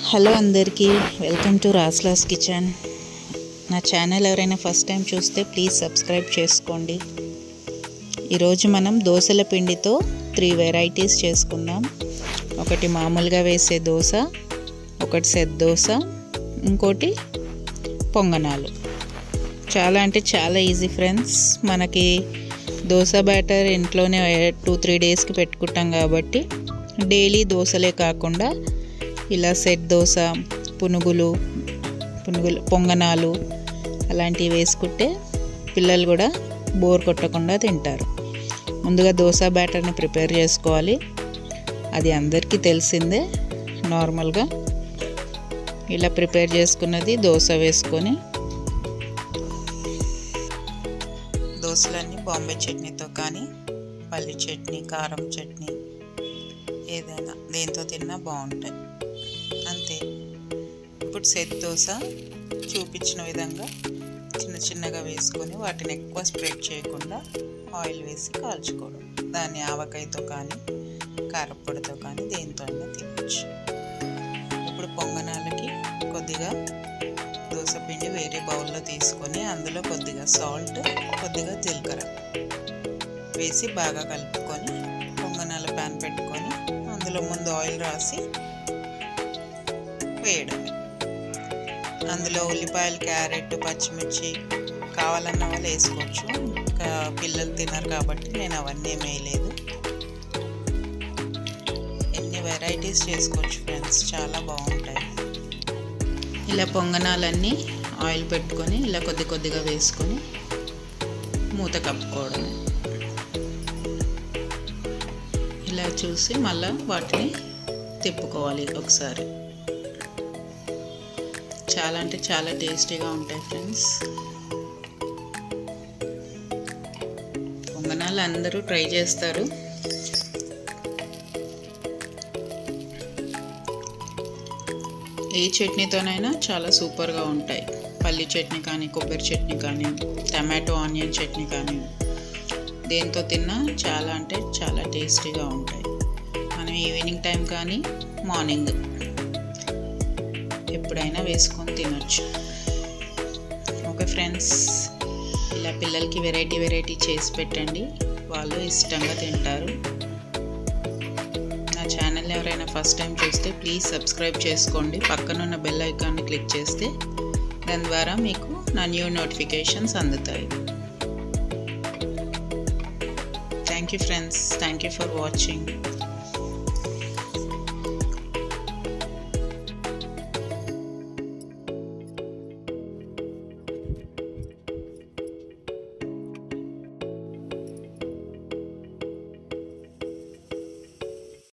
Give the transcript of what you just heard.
hello అందరికీ welcome to రాస్లాస్ kitchen నా ఛానల్ ఎవరైనా ఫస్ట్ టైం చూస్తే ప్లీజ్ సబ్స్క్రైబ్ చేసుకోండి ఈరోజు మనం దోశల పిండితో త్రీ వెరైటీస్ చేసుకుందాం ఒకటి మామూలుగా వేసే దోశ ఒకటి సెట్ దోశ ఇంకోటి పొంగనాలు చాలా అంటే చాలా ఈజీ ఫ్రెండ్స్ మనకి దోశ బ్యాటర్ ఇంట్లోనే టూ త్రీ డేస్కి పెట్టుకుంటాం కాబట్టి డైలీ దోశలే కాకుండా ఇలా సెట్ దోశ పునుగులు పునుగులు పొంగనాలు అలాంటివి వేసుకుంటే పిల్లలు కూడా బోర్ కొట్టకుండా తింటారు ముందుగా దోశ బ్యాటర్ని ప్రిపేర్ చేసుకోవాలి అది అందరికీ తెలిసిందే నార్మల్గా ఇలా ప్రిపేర్ చేసుకున్నది దోశ వేసుకొని దోశలన్నీ బాంబే చట్నీతో కానీ పల్లి చట్నీ కారం చట్నీ ఏదైనా దేంతో తిన్నా బాగుంటాయి అంతే ఇప్పుడు సెట్ దోశ చూపించిన విధంగా చిన్న చిన్నగా వేసుకొని వాటిని ఎక్కువ స్ప్రెడ్ చేయకుండా ఆయిల్ వేసి కాల్చుకోవడం దాన్ని ఆవకాయతో కానీ కారప్పొడితో కానీ దేంతో అయినా తినచ్చు ఇప్పుడు పొంగనాలకి కొద్దిగా దోశ పిండి వేరే బౌల్లో తీసుకొని అందులో కొద్దిగా సాల్ట్ కొద్దిగా జీలకర్ర వేసి బాగా కలుపుకొని పొంగనాల ప్యాన్ పెట్టుకొని అందులో ముందు ఆయిల్ రాసి వేయడమే అందులో ఉల్లిపాయలు క్యారెట్ పచ్చిమిర్చి కావాలన్న వాళ్ళు వేసుకోవచ్చు ఇంకా పిల్లలు తినరు కాబట్టి నేను అవన్నీ ఏం వేయలేదు ఎన్ని వెరైటీస్ చేసుకోవచ్చు ఫ్రెండ్స్ చాలా బాగుంటాయి ఇలా పొంగనాలన్నీ ఆయిల్ పెట్టుకొని ఇలా కొద్ది కొద్దిగా వేసుకొని మూత కప్పుకోవడం ఇలా చూసి మళ్ళీ వాటిని తిప్పుకోవాలి ఒకసారి చాలా అంటే చాలా టేస్టీగా ఉంటాయి ఫ్రెండ్స్ పొంగనాలు అందరూ ట్రై చేస్తారు ఏ చట్నీతోనైనా చాలా సూపర్గా ఉంటాయి పల్లి చట్నీ కానీ కొబ్బరి చట్నీ కానీ టమాటో ఆనియన్ చట్నీ కానీ దేంతో తిన్నా చాలా అంటే చాలా టేస్టీగా ఉంటాయి మనం ఈవినింగ్ టైం కానీ మార్నింగ్ ఎప్పుడైనా వేసుకొని తినొచ్చు ఓకే ఫ్రెండ్స్ ఇలా పిల్లలకి వెరైటీ వెరైటీ చేసి పెట్టండి వాళ్ళు ఇష్టంగా తింటారు నా ఛానల్ ఎవరైనా ఫస్ట్ టైం చూస్తే ప్లీజ్ సబ్స్క్రైబ్ చేసుకోండి పక్కనున్న బెల్ ఐకాన్ని క్లిక్ చేస్తే దాని ద్వారా మీకు నా న్యూ నోటిఫికేషన్స్ అందుతాయి thank you friends thank you for watching